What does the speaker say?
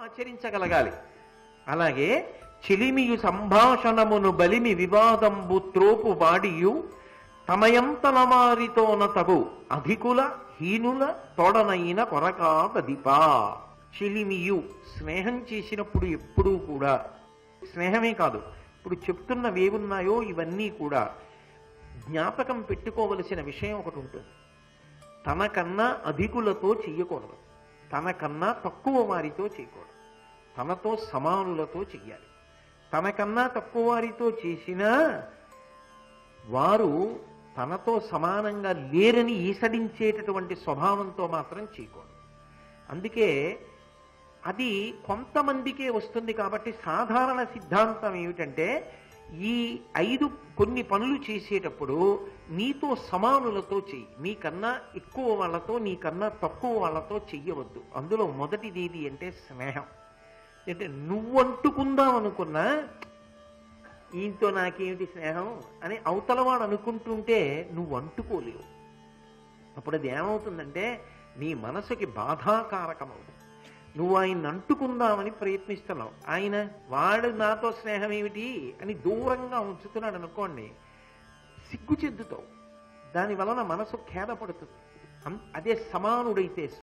ఆచరించగలగాలి అలాగే చిలిమియు సంభాషణమును బలిమి వివాదంబు త్రోపు వాడియు తమయంతలమారితోన తగు అధికుల హీనుల తోడనైన కొరకా బదిపా చిలిమియు స్నేహం చేసినప్పుడు ఎప్పుడూ కూడా స్నేహమే కాదు ఇప్పుడు చెప్తున్నవి ఏమున్నాయో ఇవన్నీ కూడా జ్ఞాపకం పెట్టుకోవలసిన విషయం ఒకటి ఉంటుంది తనకన్నా అధికులతో చెయ్యకూడదు తనకన్నా తక్కువ వారితో చేయకూడదు తనతో సమానులతో చెయ్యాలి తనకన్నా తక్కువ వారితో చేసినా వారు తనతో సమానంగా లేరని ఈసడించేటటువంటి స్వభావంతో మాత్రం చేయకూడదు అందుకే అది కొంతమందికే వస్తుంది కాబట్టి సాధారణ సిద్ధాంతం ఏమిటంటే ఈ ఐదు కొన్ని పనులు చేసేటప్పుడు నీతో సమానులతో చెయ్యి నీకన్నా ఎక్కువ వాళ్ళతో నీకన్నా తక్కువ వాళ్ళతో చెయ్యవద్దు అందులో మొదటిది ఏది అంటే స్నేహం అంటే నువ్వంటుకుందాం అనుకున్నా ఈయనతో నాకేమిటి స్నేహం అని అవతలవాడు అనుకుంటుంటే నువ్వు అంటుకోలేవు అప్పుడు అది ఏమవుతుందంటే నీ మనసుకి బాధాకారకం అవుతుంది నువ్వు ఆయన అంటుకుందామని ప్రయత్నిస్తున్నావు ఆయన వాడు నాతో స్నేహం ఏమిటి అని దూరంగా ఉంచుతున్నాడు అనుకోండి సిగ్గు చెందుతావు దాని వలన మనసు ఖేదపడుతుంది అం- అదే సమానుడైతే